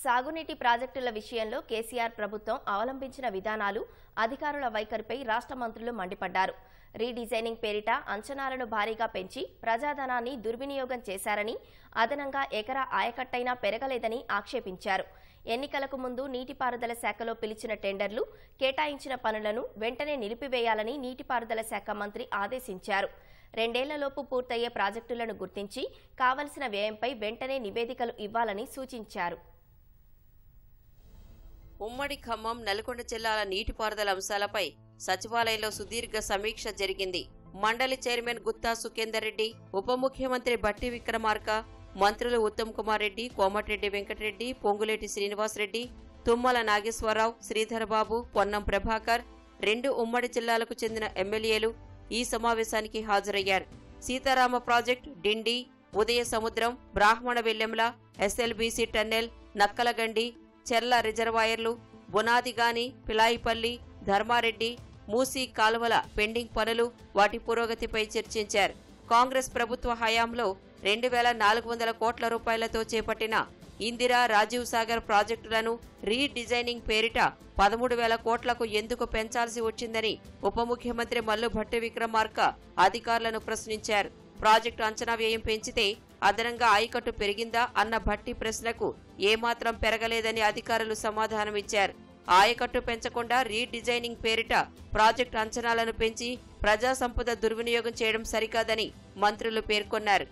సాగునీటి ప్రాజెక్టుల విషయంలో కేసీఆర్ ప్రభుత్వం అవలంబించిన విధానాలు అధికారుల వైఖరిపై రాష్ట్ర మంత్రులు మండిపడ్డారు రీడిజైనింగ్ పేరిట అంచనాలను భారీగా పెంచి ప్రజాధనాన్ని దుర్వినియోగం చేశారని అదనంగా ఎకరా ఆయకట్టైనా పెరగలేదని ఆక్షేపించారు ఎన్నికలకు ముందు నీటిపారుదల శాఖలో పిలిచిన టెండర్లు కేటాయించిన పనులను వెంటనే నిలిపివేయాలని నీటిపారుదల శాఖ మంత్రి ఆదేశించారు రెండేళ్లలోపు పూర్తయ్యే ప్రాజెక్టులను గుర్తించి కావలసిన వ్యయంపై వెంటనే నివేదికలు ఇవ్వాలని సూచించారు ఉమ్మడి ఖమ్మం నల్గొండ జిల్లాల నీటిపారుదల అంశాలపై సచివాలయంలో సుదీర్ఘ సమీక్ష జరిగింది మండలి చైర్మన్ గుత్తా సుఖేందర్ రెడ్డి ఉప ముఖ్యమంత్రి బట్టి విక్రమార్క మంత్రులు ఉత్తమ్ కుమార్ రెడ్డి కోమటిరెడ్డి వెంకటరెడ్డి పొంగులేటి శ్రీనివాసరెడ్డి తుమ్మల నాగేశ్వరరావు శ్రీధర్ బాబు పొన్నం ప్రభాకర్ రెండు ఉమ్మడి జిల్లాలకు చెందిన ఎమ్మెల్యేలు ఈ సమావేశానికి హాజరయ్యారు సీతారామ ప్రాజెక్టు డిండి ఉదయ సముద్రం బ్రాహ్మణ వెల్లెంల ఎస్ఎల్బీసీ టన్నెల్ నక్కలగండి చెర్ల రిజర్వాయర్లు బునాదిగాని పిలాయిపల్లి ధర్మారెడ్డి మూసీ కాలువల పెండింగ్ పనులు వాటి పురోగతిపై చర్చించారు కాంగ్రెస్ ప్రభుత్వ హయాంలో రెండు వేల నాలుగు వందల కోట్ల రూపాయలతో చేపట్టిన ఇందిరా రాజీవ్ సాగర్ ప్రాజెక్టులను రీడిజైనింగ్ పేరిట పదమూడు వేల కోట్లకు ఎందుకు పెంచాల్సి వచ్చిందని ఉప ముఖ్యమంత్రి మల్లు భట్టి విక్రమార్క అధికారులను ప్రశ్నించారు ప్రాజెక్టు అంచనా వ్యయం పెంచితే అదనంగా ఆయకట్టు పెరిగిందా అన్న భట్టి ప్రశ్నకు ఏమాత్రం పెరగలేదని అధికారులు సమాధానమిచ్చారు ఆయకట్టు పెంచకుండా రీడిజైనింగ్ పేరిట ప్రాజెక్టు అంచనాలను పెంచి ప్రజా సంపద దుర్వినియోగం చేయడం సరికాదని మంత్రులు పేర్కొన్నారు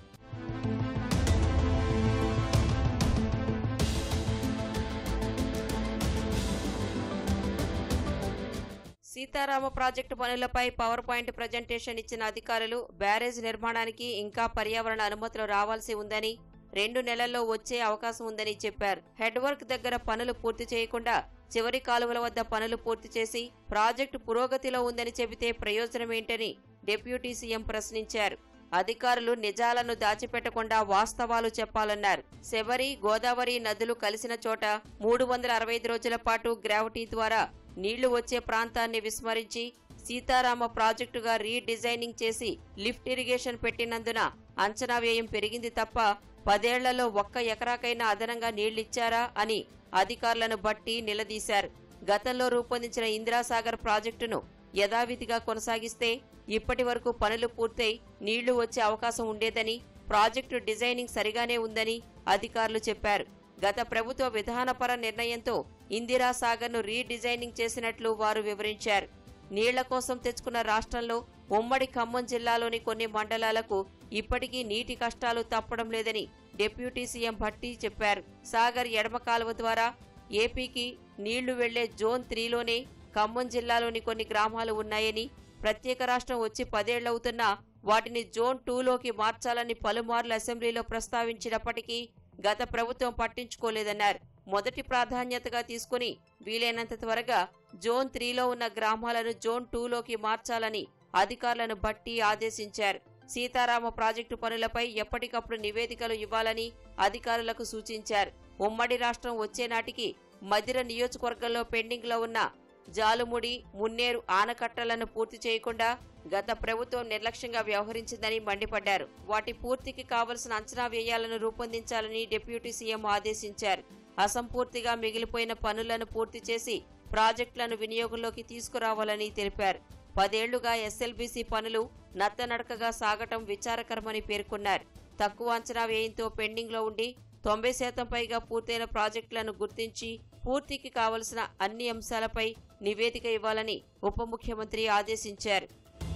సీతారామ ప్రాజెక్టు పనులపై పవర్ పాయింట్ ప్రజెంటేషన్ ఇచ్చిన అధికారులు బ్యారేజ్ నిర్మాణానికి ఇంకా పర్యావరణ అనుమతులు రావాల్సి ఉందని రెండు నెలల్లో వచ్చే అవకాశం ఉందని చెప్పారు హెడ్ వర్క్ దగ్గర పనులు పూర్తి చేయకుండా చివరి కాలువల వద్ద పనులు పూర్తి చేసి ప్రాజెక్టు పురోగతిలో ఉందని చెబితే ప్రయోజనమేంటని డిప్యూటీ సీఎం ప్రశ్నించారు అధికారులు నిజాలను దాచిపెట్టకుండా వాస్తవాలు చెప్పాలన్నారు శబరి గోదావరి నదులు కలిసిన చోట మూడు వందల అరవై ఐదు రోజుల పాటు గ్రావిటీ ద్వారా నీళ్లు వచ్చే ప్రాంతాన్ని విస్మరించి సీతారామ ప్రాజెక్టుగా రీడిజైనింగ్ చేసి లిఫ్ట్ ఇరిగేషన్ పెట్టినందున అంచనా వ్యయం పెరిగింది తప్ప పదేళ్లలో ఒక్క ఎకరాకైనా అదనంగా నీళ్లిచ్చారా అని అధికారులను బట్టి నిలదీశారు గతంలో రూపొందించిన ఇందిరాసాగర్ ప్రాజెక్టును యథావిధిగా కొనసాగిస్తే ఇప్పటి వరకు పనులు పూర్తయి నీళ్లు వచ్చే అవకాశం ఉండేదని ప్రాజెక్టు డిజైనింగ్ సరిగానే ఉందని అధికారులు చెప్పారు గత ప్రభుత్వ విధానపర నిర్ణయంతో ఇందిరా సాగర్ను రీడిజైనింగ్ చేసినట్లు వారు వివరించారు నీళ్ల కోసం తెచ్చుకున్న రాష్ట్రంలో ఉమ్మడి ఖమ్మం జిల్లాలోని కొన్ని మండలాలకు ఇప్పటికీ నీటి కష్టాలు తప్పడం లేదని డిప్యూటీ సీఎం భట్టి చెప్పారు సాగర్ ఎడమ కాలువ ద్వారా ఏపీకి నీళ్లు వెళ్లే జోన్ త్రీలోనే ఖమ్మం జిల్లాలోని కొన్ని గ్రామాలు ఉన్నాయని ప్రత్యేక రాష్ట్రం వచ్చి పదేళ్లవుతున్నా వాటిని జోన్ టూలోకి మార్చాలని పలుమార్లు అసెంబ్లీలో ప్రస్తావించినప్పటికీ గత ప్రభుత్వం పట్టించుకోలేదన్నారు మొదటి ప్రాధాన్యతగా తీసుకుని వీలైనంత త్వరగా జోన్ త్రీలో ఉన్న గ్రామాలను జోన్ టూలోకి మార్చాలని అధికారులను బట్టి ఆదేశించారు సీతారామ ప్రాజెక్టు పనులపై ఎప్పటికప్పుడు నివేదికలు ఇవ్వాలని అధికారులకు సూచించారు ఉమ్మడి రాష్ట్రం వచ్చే నాటికి మదిర నియోజకవర్గంలో పెండింగ్లో ఉన్న జాలుముడి మున్నేరు ఆనకట్టలను పూర్తి చేయకుండా గత ప్రభుత్వం నిర్లక్ష్యంగా వ్యవహరించిందని మండిపడ్డారు వాటి పూర్తికి కావలసిన అంచనా వ్యయాలను రూపొందించాలని డిప్యూటీ సీఎం ఆదేశించారు అసంపూర్తిగా మిగిలిపోయిన పనులను పూర్తి చేసి ప్రాజెక్టులను వినియోగంలోకి తీసుకురావాలని తెలిపారు పదేళ్లుగా ఎస్ఎల్బీసీ పనులు నత్తనడకగా సాగటం విచారకరమని పేర్కొన్నారు తక్కువ అంచనా వ్యయంతో పెండింగ్లో ఉండి తొంభై శాతం పైగా పూర్తయిన ప్రాజెక్టులను గుర్తించి పూర్తికి కావలసిన అన్ని అంశాలపై నివేదిక ఇవ్వాలని ఉప ముఖ్యమంత్రి ఆదేశించారు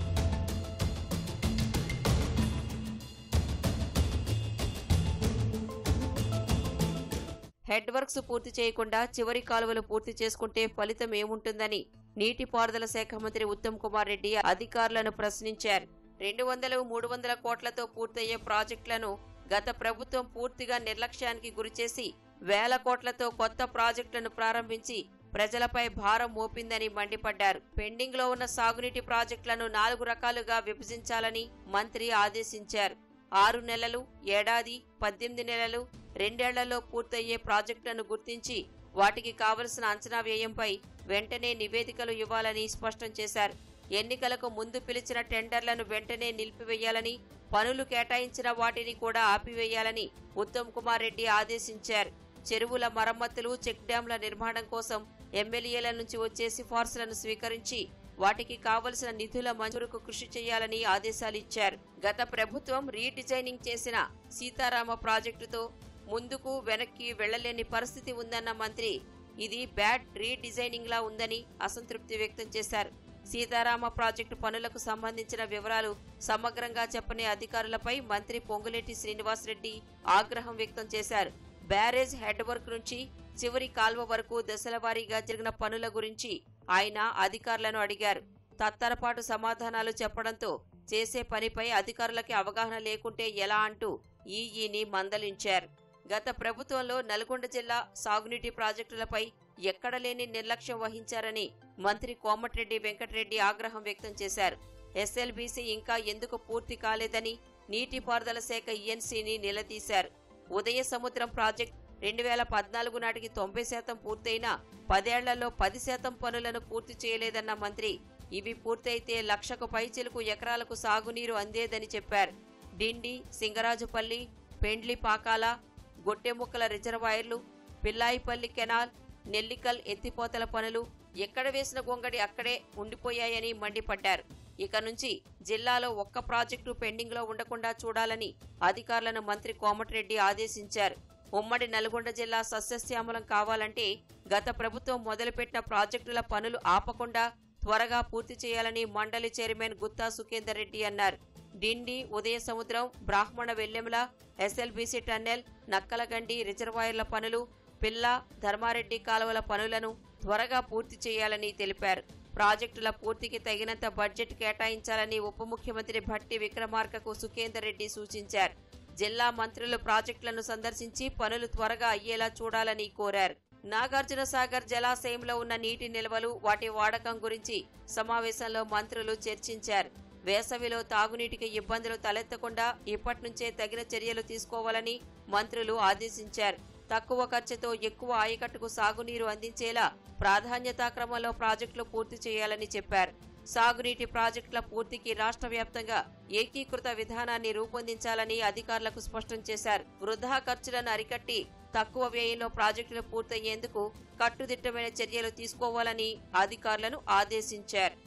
హెడ్ వర్క్స్ పూర్తి చేయకుండా చివరి కాలువలు పూర్తి చేసుకుంటే ఫలితం ఏముంటుందని నీటిపారుదల శాఖ మంత్రి ఉత్తమ్ కుమార్ రెడ్డి అధికారులను ప్రశ్నించారు రెండు వందలు మూడు వందల కోట్లతో పూర్తయ్యే ప్రాజెక్టులను గత ప్రభుత్వం పూర్తిగా నిర్లక్ష్యానికి గురిచేసి వేల కోట్లతో కొత్త ప్రాజెక్టులను ప్రారంభించి ప్రజలపై భారం మోపిందని మండిపడ్డారు పెండింగ్ లో ఉన్న సాగునీటి ప్రాజెక్టులను నాలుగు రకాలుగా విభజించాలని మంత్రి ఆదేశించారు ఆరు నెలలు ఏడాది పద్దెనిమిది నెలలు రెండేళ్లలో పూర్తయ్యే ప్రాజెక్టులను గుర్తించి వాటికి కావలసిన అంచనా వ్యయంపై వెంటనే నివేదికలు ఇవ్వాలని స్పష్టం చేశారు ఎన్నికలకు ముందు పిలిచిన టెండర్లను వెంటనే నిలిపివేయాలని పనులు కేటాయించిన వాటిని కూడా ఆపివేయాలని ఉత్తమ్ కుమార్ రెడ్డి ఆదేశించారు చెరువుల మరమ్మతులు చెక్ డ్యాంల నిర్మాణం కోసం ఎమ్మెల్యేల నుంచి వచ్చే సిఫార్సులను స్వీకరించి వాటికి కావలసిన నిధుల మంజూరుకు కృషి చేయాలని ఆదేశాలు ఇచ్చారు గత ప్రభుత్వం రీడిజైనింగ్ చేసిన సీతారామ ప్రాజెక్టుతో ముందుకు వెనక్కి వెళ్లలేని పరిస్థితి ఉందన్న మంత్రి ఇది బ్యాడ్ రీడిజైనింగ్ లా ఉందని అసంతృప్తి వ్యక్తం చేశారు సీతారామ ప్రాజెక్టు పనులకు సంబంధించిన వివరాలు సమగ్రంగా చెప్పని అధికారులపై మంత్రి పొంగులేటి శ్రీనివాసరెడ్డి ఆగ్రహం వ్యక్తం చేశారు బ్యారేజ్ హెడ్ వర్క్ నుంచి చివరి కాల్వ వరకు దశలవారీగా జరిగిన పనుల గురించి ఆయన అధికారులను అడిగారు తత్తరపాటు సమాధానాలు చెప్పడంతో చేసే పనిపై అధికారులకి అవగాహన లేకుంటే ఎలా అంటూ ఈఈని మందలించారు గత ప్రభుత్వంలో నల్గొండ జిల్లా సాగునీటి ప్రాజెక్టులపై ఎక్కడలేని నిర్లక్ష్యం వహించారని మంత్రి కోమటిరెడ్డి వెంకటరెడ్డి ఆగ్రహం వ్యక్తం చేశారు ఎస్ఎల్బీసీ ఇంకా ఎందుకు పూర్తి కాలేదని నీటిపారుదల శాఖ ఈఎన్సీని నిలదీశారు ఉదయ సముద్రం ప్రాజెక్ట్ రెండు వేల పద్నాలుగు నాటికి తొంభై శాతం పూర్తయినా పదేళ్లలో పది శాతం పనులను పూర్తి చేయలేదన్న మంత్రి ఇవి పూర్తయితే లక్షకు పైచిలుకు ఎకరాలకు సాగునీరు అందేదని చెప్పారు డిండి సింగరాజుపల్లి పెండ్లి పాకాల గొట్టెముక్కల రిజర్వాయర్లు పిల్లాయిపల్లి కెనాల్ నెల్లికల్ ఎత్తిపోతల పనులు ఎక్కడ వేసిన గొంగడి అక్కడే ఉండిపోయాయని మండిపడ్డారు ఇక నుంచి జిల్లాలో ఒక్క ప్రాజెక్టు పెండింగ్ లో ఉండకుండా చూడాలని అధికారులను మంత్రి కోమటిరెడ్డి ఆదేశించారు ఉమ్మడి నల్గొండ జిల్లా సస్యశ్యామలం కావాలంటే గత ప్రభుత్వం మొదలుపెట్టిన ప్రాజెక్టుల పనులు ఆపకుండా త్వరగా పూర్తి చేయాలని మండలి చైర్మన్ గుత్తా సుఖేందర్ రెడ్డి అన్నారు డిండి ఉదయ సముద్రం బ్రాహ్మణ వెల్లెముల ఎస్ఎల్బీసీ టన్నెల్ నక్కలగండి రిజర్వాయర్ల పనులు పిల్ల ధర్మారెడ్డి కాలువల పనులను త్వరగా పూర్తి చేయాలని తెలిపారు ప్రాజెక్టుల పూర్తికి తగినంత బడ్జెట్ కేటాయించాలని ఉప ముఖ్యమంత్రి భట్టి విక్రమార్కకు సుఖేందర్ రెడ్డి సూచించారు జిల్లా మంత్రులు ప్రాజెక్టులను సందర్శించి పనులు త్వరగా అయ్యేలా చూడాలని కోరారు నాగార్జున సాగర్ జలాశయంలో ఉన్న నీటి నిల్వలు వాటి వాడకం గురించి సమావేశంలో మంత్రులు చర్చించారు వేసవిలో తాగునీటికి ఇబ్బందులు తలెత్తకుండా ఇప్పటి నుంచే తగిన చర్యలు తీసుకోవాలని మంత్రులు ఆదేశించారు తక్కువ ఖర్చుతో ఎక్కువ ఆయకట్టుకు సాగునీరు అందించేలా ప్రాధాన్యతా క్రమంలో ప్రాజెక్టులు పూర్తి చేయాలని చెప్పారు సాగునీటి ప్రాజెక్టుల పూర్తికి రాష్ట్ర వ్యాప్తంగా ఏకీకృత విధానాన్ని రూపొందించాలని అధికారులకు స్పష్టం చేశారు వృధా ఖర్చులను అరికట్టి తక్కువ వ్యయంలో ప్రాజెక్టులు పూర్తయ్యేందుకు కట్టుదిట్టమైన చర్యలు తీసుకోవాలని అధికారులను ఆదేశించారు